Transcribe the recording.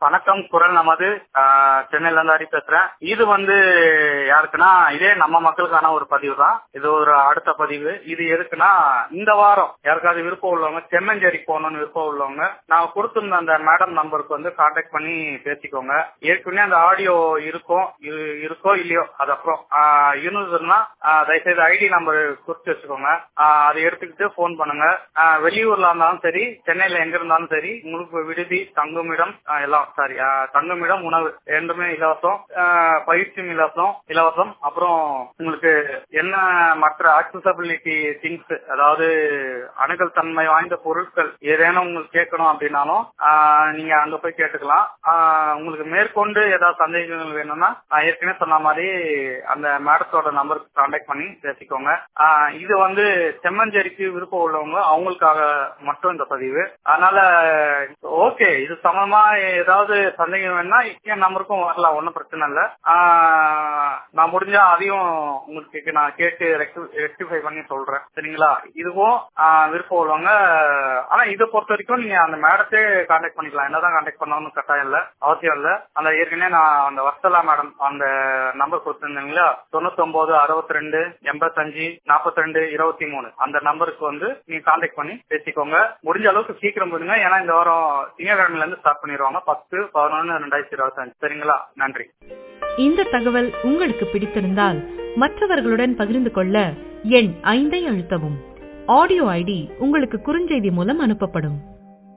வணக்கம் குரல் நமது ஆஹ், சென்னையில இருந்து ஹரி பேசுறேன் இது வந்து யாருக்குன்னா இதே நம்ம மக்களுக்கான ஒரு பதிவு தான் இது ஒரு அடுத்த பதிவு இது எதுக்குன்னா இந்த வாரம் யாருக்காவது விருப்பம் உள்ளவங்க செம்மஞ்சேரி போகணும்னு விருப்பம் உள்ளவங்க நான் கொடுத்திருந்த அந்த மேடம் நம்பருக்கு வந்து கான்டாக்ட் பண்ணி பேசிக்கோங்க ஏற்கனவே அந்த ஆடியோ இருக்கும் இரு- இருக்கோ இல்லையோ அது அப்புறம் ஆஹ், இருந்ததுன்னா ஆஹ், தயவுசெய்து ஐடி நம்பர் குறிச்சு வச்சுக்கோங்க ஆஹ், அதை எடுத்துக்கிட்டு ஃபோன் பண்ணுங்க ஆஹ், வெளியூர்ல இருந்தாலும் சரி சென்னையில எங்க இருந்தாலும் சரி உங்களுக்கு விடுதி தங்குமிடம் ஆஹ், எல்லாம் சாரி தங்குமிடம் உணவு ரெண்டுமே இலவசம் ஆஹ், பயிற்சியும் இலவசம் இலவசம் அப்புறம் உங்களுக்கு என்ன மற்ற ஆக்சசபிலிட்டி திங்ஸ் அதாவது அணுகல் தன்மை வாய்ந்த பொருட்கள் ஏதேனும் உங்களுக்கு கேட்கணும் அப்படின்னாலும் ஆஹ், நீங்க அங்க போய் கேட்டுக்கலாம் ஆஹ், உங்களுக்கு மேற்கொண்டு ஏதாவது சந்தேகங்கள் வேணும்னா நான் ஏற்கனவே சொன்ன மாதிரி அந்த மேடத்தோட நம்பருக்கு கான்டாக்ட் பண்ணி பேசிக்கோங்க ஆஹ், இது வந்து செம்மஞ்சேரிக்கு விருப்பம் உள்ளவங்க அவங்களுக்காக மட்டும் இந்த பதிவு அதனால ஓகே இது சமமா ஏதாவது சந்தேகம் வேணா என் நம்பருக்கும் வரலாம் ஒன்றும் பிரச்சனை இல்லை ஆஹ், நான் முடிஞ்சா அதையும் உங்களுக்கு நான் கேட்டு ரெக்டிஃபை பண்ணி சொல்றேன் சரிங்களா இதுவும் ஆஹ், விருப்பம் உள்ளவங்க ஆனா இதை பொறுத்த வரைக்கும் நீங்க அந்த மேடத்தே கான்டாக்ட் பண்ணிக்கலாம் என்னதான் கான்டாக்ட் பண்ணணும்னு கட்டாயம் இல்ல அவசியம் இல்ல அந்த ஏற்கனவே நான் அந்த வர்சலா மேடம் அந்த நம்பர் கொடுத்திருந்தீங்களா தொண்ணூத்தி ஒன்பது அறுபத்தி ரெண்டு எண்பத்தஞ்சு நாற்பத்தி ரெண்டு இருபத்தி மூணு அந்த நம்பருக்கு வந்து நீங்க கான்டாக்ட் பண்ணி பேசிக்கோங்க முடிஞ்ச அளவுக்கு சீக்கிரம் பண்ணுங்க ஏன்னா இந்த வாரம் திங்கட்கிழமையில இருந்து ஸ்டார்ட் பண்ணிடுவாங்க பத்து பதினொன்னு ரெண்டாயிரத்தி இருபத்தஞ்சு சரிங்களா நன்றி இந்த தகவல் உங்களுக்கு பிடித்திருந்தால் மற்றவர்களுடன் பகிர்ந்து கொள்ள எண் ஐந்தை அழுத்தவும் ஆடியோ ஐடி உங்களுக்கு குறுஞ்செய்தி மூலம் அனுப்பப்படும்